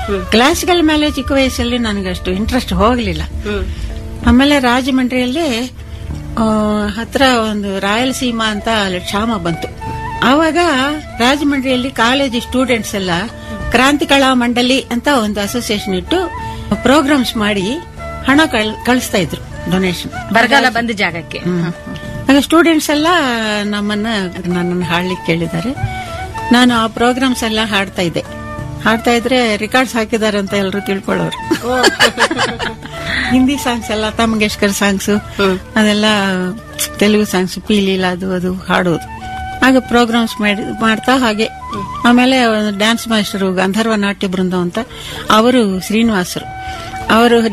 classical ಮೇಲೆ ಚಿಕ್ಕ ವಯಸ್ಸಲ್ಲಿ ನನಗೆ ಅಷ್ಟು ಇಂಟ್ರೆಸ್ಟ್ ಹೋಗಲಿಲ್ಲ ಆಮೇಲೆ ರಾಜಮಂಡ್ರಿಯಲ್ಲಿ ಆ, ಹತ್ರ ಒಂದು ರಾಯಲಸೀಮಾ ಅಂತ ಅಲ್ಲಿ ಕ್ಷಾಮ ಬಂತು ಆವಾಗ ರಾಜಮಂಡ್ರಿಯಲ್ಲಿ ಕಾಲೇಜ್ ಸ್ಟೂಡೆಂಟ್ಸ್ ಎಲ್ಲ ಕ್ರಾಂತಿ ಕಲಾ ಮಂಡಳಿ ಅಂತ ಒಂದು ಅಸೋಸಿಯೇಷನ್ ಇಟ್ಟು ಪ್ರೋಗ್ರಾಮ್ಸ್ ಮಾಡಿ ಹಣ ಕಳ್- ಕಳಿಸ್ತಾ ಇದ್ರು ಡೊನೇಷನ್ ಬರಗಾಲ ಬಂದ ಜಾಗಕ್ಕೆ ಆಗ ಸ್ಟೂಡೆಂಟ್ಸ್ ಎಲ್ಲ ನಮ್ಮನ್ನ ನನ್ನನ್ನು ಹಾಡ್ಲಿಕ್ಕೆ ಕೇಳಿದ್ದಾರೆ ನಾನು ಆ ಪ್ರೋಗ್ರಾಮ್ಸ್ ಎಲ್ಲ ಹಾಡ್ತಾ ಇದ್ದೆ ಹಾಡ್ತಾ ಇದ್ರೆ ರೆಕಾರ್ಡ್ಸ್ ಹಾಕಿದ್ದಾರೆ ಅಂತ ಎಲ್ಲರೂ ತಿಳ್ಕೊಳ್ಳೋರು ಹಿಂದಿ ಸಾಂಗ್ಸ್ ಎಲ್ಲ ಲತಾ ಮಂಗೇಶ್ಕರ್ ಸಾಂಗ್ಸ್ ಅದೆಲ್ಲ ತೆಲುಗು ಸಾಂಗ್ಸ್ ಪೀಲೀಲ ಅದು ಅದು ಹಾಡೋದು ಆಗ ಪ್ರೋಗ್ರಾಮ್ಸ್ ಮಾಡಿ ಮಾಡ್ತಾ ಹಾಗೆ ಆಮೇಲೆ ಡ್ಯಾನ್ಸ್ ಮಾಸ್ಟರು ಗಂಧರ್ವ ನಾಟ್ಯ ಬೃಂದ ಅಂತ ಅವರು ಶ್ರೀನಿವಾಸರು ಅವರು